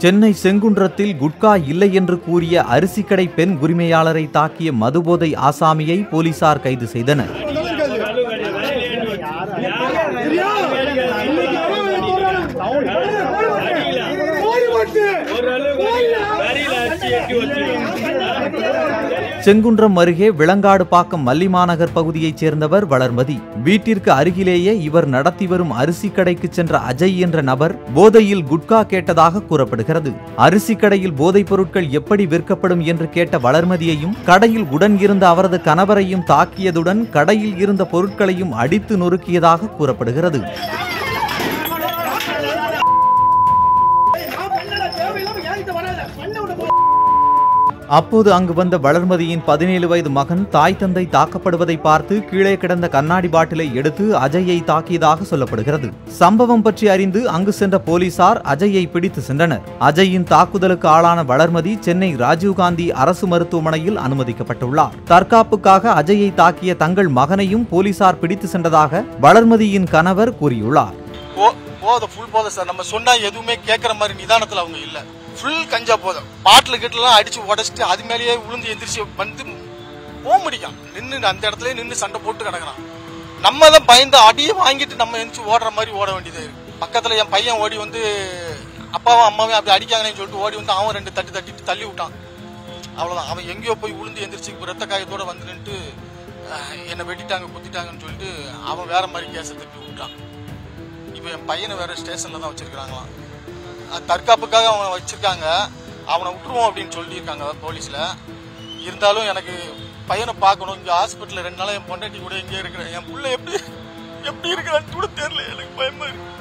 சென்னை செங்குன்றத்தில் குட்கா இல்லை என்று கூறிய அரிசிக்கடை பெண் உரிமையாளரை தாக்கிய மதுபோதை ஆசாமியை போலீசார் கைது செய்தனர் செங்குன்றம் அருகே விளங்காடு பாக்கம் மல்லிமாநகர் பகுதியைச் சேர்ந்தவர் வளர்மதி வீட்டிற்கு அருகிலேயே இவர் நடத்தி வரும் அரிசி கடைக்கு சென்ற அஜய் என்ற நபர் போதையில் குட்கா கேட்டதாக கூறப்படுகிறது அரிசி கடையில் போதைப் பொருட்கள் எப்படி விற்கப்படும் என்று கேட்ட வளர்மதியையும் கடையில் உடன் இருந்த அவரது கணவரையும் தாக்கியதுடன் கடையில் இருந்த பொருட்களையும் அடித்து நொறுக்கியதாக கூறப்படுகிறது அப்போது அங்கு வந்த வளர்மதியின் பதினேழு வயது மகன் தாய் தந்தை தாக்கப்படுவதை பார்த்து கீழே கிடந்த கண்ணாடி பாட்டிலை எடுத்து அஜயை தாக்கியதாக சொல்லப்படுகிறது சம்பவம் பற்றி அறிந்து அங்கு சென்ற போலீசார் அஜயை பிடித்து சென்றனர் அஜயின் தாக்குதலுக்கு ஆளான வளர்மதி சென்னை ராஜீவ்காந்தி அரசு மருத்துவமனையில் அனுமதிக்கப்பட்டுள்ளார் தற்காப்புக்காக அஜயை தாக்கிய தங்கள் மகனையும் போலீசார் பிடித்து சென்றதாக வளர்மதியின் கணவர் கூறியுள்ளார் போ- போதை ஃபுல் போதை சார் நம்ம சொன்னா எதுவுமே கேட்கற மாதிரி நிதானத்துல அவங்க இல்ல ஃபுல் கஞ்சா போதை பாட்டில் கிட்டலாம் அடிச்சு உடைச்சிட்டு அது மேலேயே விழுந்து எந்திரிச்சு வந்து போக முடியும் நின்று அந்த இடத்துல நின்று சண்டை போட்டு கிடக்குறான் நம்ம தான் பயந்து அடியை வாங்கிட்டு நம்ம எந்திரிச்சு ஓடுற மாதிரி ஓட வேண்டியது இருக்கு பக்கத்துல என் பையன் ஓடி வந்து அப்பாவும் அம்மாவும் அப்படி அடிக்காங்கன்னு சொல்லிட்டு ஓடி வந்து அவன் ரெண்டு தட்டு தட்டிட்டு தள்ளி விட்டான் அவ்வளவுதான் அவன் எங்கேயோ போய் விழுந்து எந்திரிச்சு இப்ப ரத்த காயத்தோட வந்து நின்னுட்டு அஹ், என்னை வெட்டிட்டாங்க குத்திட்டாங்கன்னு சொல்லிட்டு அவன் வேற மாதிரி கேஸை தட்டி விட்டான் இப்போ என் பையனை வேற ஸ்டேஷன்ல தான் வச்சிருக்காங்களாம் அது தற்காப்புக்காக அவனை வச்சிருக்காங்க அவனை விட்டுருவோம் அப்படின்னு சொல்லியிருக்காங்க போலீஸ்ல இருந்தாலும் எனக்கு பையனை பார்க்கணும் இங்க ஹாஸ்பிட்டல்ல ரெண்டு நாளா என் பொண்டாட்டி கூட இங்கே இருக்கிறேன் என் புள்ள எப்படி எப்படி இருக்கிறான்னு கூட தெரியல எனக்கு பயமா இருக்கு